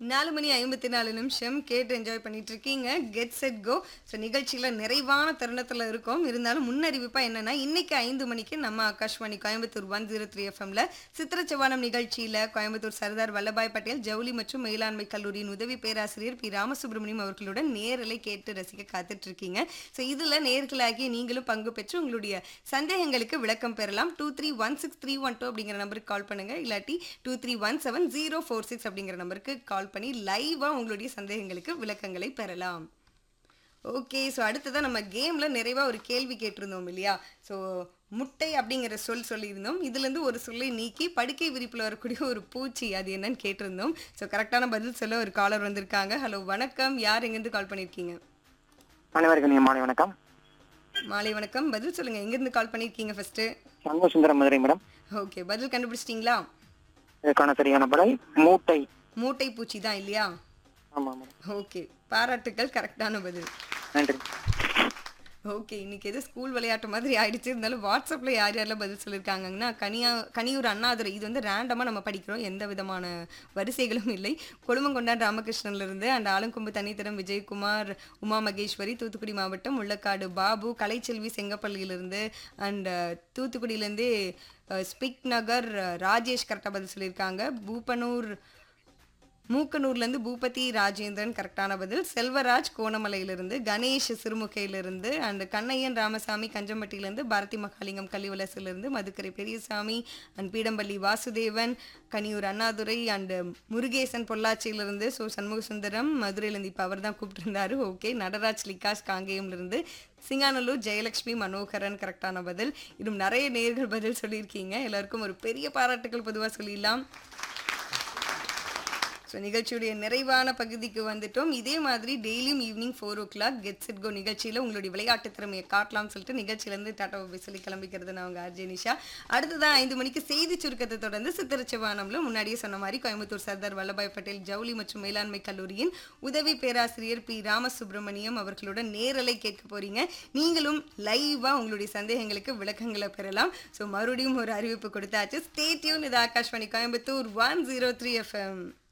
நாலு மணி ஐம்பத்தி நாலு நிமிஷம் கேட்டு என்ஜாய் பண்ணிட்டு இருக்கீங்க கெட் செட் கோ ஸோ நிகழ்ச்சியில் நிறைவான தருணத்தில் இருக்கோம் இருந்தாலும் முன்னறிவிப்பா என்னன்னா இன்னைக்கு ஐந்து மணிக்கு நம்ம Akashvani Coimbatore one zero three எஃப்எம்ல சித்திரச்சவானம் நிகழ்ச்சியில் கோயம்புத்தூர் சர்தார் வல்லபாய் பட்டேல் ஜவுளி மற்றும் மேலாண்மை கல்லூரியின் உதவி பேராசிரியர் பி ராமசுப்ரமணியம் அவர்களுடன் நேரலை கேட்டு ரசிக்க காத்துட்டு இருக்கீங்க ஸோ இதில் நேர்களாகிய நீங்களும் பங்கு பெற்று உங்களுடைய சந்தேகங்களுக்கு விளக்கம் பெறலாம் two three one six three one two அப்படிங்கிற நம்பருக்கு கால் பண்ணுங்க இல்லாட்டி two three one seven zero four six அப்படிங்கிற நம்பருக்கு கால் பண்ணி லைவாக உங்களுடைய சந்தேகங்களுக்கு விளக்கங்களை பெறலாம் ஓகே ஸோ அடுத்ததான் நம்ம கேமில் நிறைவாக ஒரு கேள்வி கேட்டிருந்தோம் இல்லையா ஸோ முட்டை அப்படிங்கிற சொல் சொல்லியிருந்தோம் இதுலேருந்து ஒரு சொல்லை நீக்கி படுக்கை விரிப்பில் வரக்கூடிய ஒரு பூச்சி அது என்னன்னு கேட்டிருந்தோம் ஸோ கரெக்டான பதில் சொல்ல ஒரு காலர் வந்திருக்காங்க ஹலோ வணக்கம் யார் எங்கேருந்து கால் பண்ணியிருக்கீங்க அனைவருக்கும் நீ மாலை வணக்கம் மாலை வணக்கம் பதில் சொல்லுங்கள் எங்கேருந்து கால் பண்ணியிருக்கீங்க first Shanmuga Sundaram Madurai madam okay பதில் கண்டுபிடிச்சிட்டிங்களா இதுக்கான சரியான பதில் மூட்டை மூட்டை பூச்சி தான் இல்லையா ஆமா மேடம் ஓகே பாராட்டுக்கள் கரெக்டான பதில் நன்றி ஓகே இன்னைக்கு எது ஸ்கூல் விளையாட்டு மாதிரி ஆயிடுச்சு இருந்தாலும் வாட்ஸ்அப்பில் யார் யாரெல்லாம் பதில் சொல்லியிருக்காங்கன்னா கனியா கனியூர் அண்ணாதுரை இது வந்து ரேண்டமாக நம்ம படிக்கிறோம் எந்த விதமான வரிசைகளும் இல்லை கொழுமங்கொண்டான் ராமகிருஷ்ணன்ல இருந்து அண்ட் ஆலங்கொம்பு தனித்தரம் விஜயகுமார் உமா மகேஸ்வரி தூத்துக்குடி மாவட்டம் முள்ளக்காடு பாபு கலைச்செல்வி செங்கப்பள்ளியிலிருந்து அண்ட் தூத்துக்குடியிலேருந்து ஸ்பிக் நகர் ராஜேஷ் கரெக்டாக பதில் சொல்லியிருக்காங்க பூப்பனூர் மூக்கனூர்லேருந்து பூபதி ராஜேந்திரன் கரெக்டான பதில் செல்வராஜ் கோணமலையிலிருந்து கணேஷ் சிறுமுகையிலிருந்து அண்ட் கண்ணையன் ராமசாமி கஞ்சம்பட்டியிலேருந்து பாரதி மகாலிங்கம் கள்ளிவலசிலிருந்து மதுக்கரை பெரியசாமி அண்ட் பீடம்பள்ளி வாசுதேவன் கனியூர் அண்ணாதுரை அண்ட் முருகேசன் பொள்ளாச்சியிலிருந்து ஸோ சண்முக சுந்தரம் மதுரையிலேருந்து இப்போ அவர் தான் கூப்பிட்டுருந்தாரு ஓகே நடராஜ் லிகாஸ் காங்கேயம்லேருந்து சிங்கானல்லூர் ஜெயலட்சுமி மனோகரன் கரெக்டான பதில் இன்னும் நிறைய நேர்கள் பதில் சொல்லியிருக்கீங்க எல்லாருக்கும் ஒரு பெரிய பாராட்டுகள் பொதுவாக சொல்லிடலாம் ஸோ நிகழ்ச்சியுடைய நிறைவான பகுதிக்கு வந்துட்டோம் இதே மாதிரி டெய்லியும் evening four o'clock get set go நிகழ்ச்சியில் உங்களுடைய விளையாட்டு திறமையை காட்டலாம்னு சொல்லிட்டு நிகழ்ச்சியிலேருந்து டாட்டா பாபி சொல்லி கிளம்பிக்கிறது நான் உங்கள் ஆர்ஜே நிஷா அடுத்ததான் ஐந்து மணிக்கு செய்தி சுருக்கத்தை தொடர்ந்து சித்திரச்சவானம்ல முன்னாடியே சொன்ன மாதிரி கோயம்புத்தூர் சர்தார் வல்லபாய் பட்டேல் ஜவுளி மற்றும் மேலாண்மை கல்லூரியின் உதவி பேராசிரியர் பி ராமசுப்ரமணியம் அவர்களுடன் நேரலை கேட்க போறீங்க நீங்களும் லைவாக உங்களுடைய சந்தேகங்களுக்கு விளக்கங்களை பெறலாம் ஸோ மறுபடியும் ஒரு அறிவிப்பு கொடுத்தாச்சு ஸ்டேட்யூன் இது Akashvani Coimbatore one zero three FM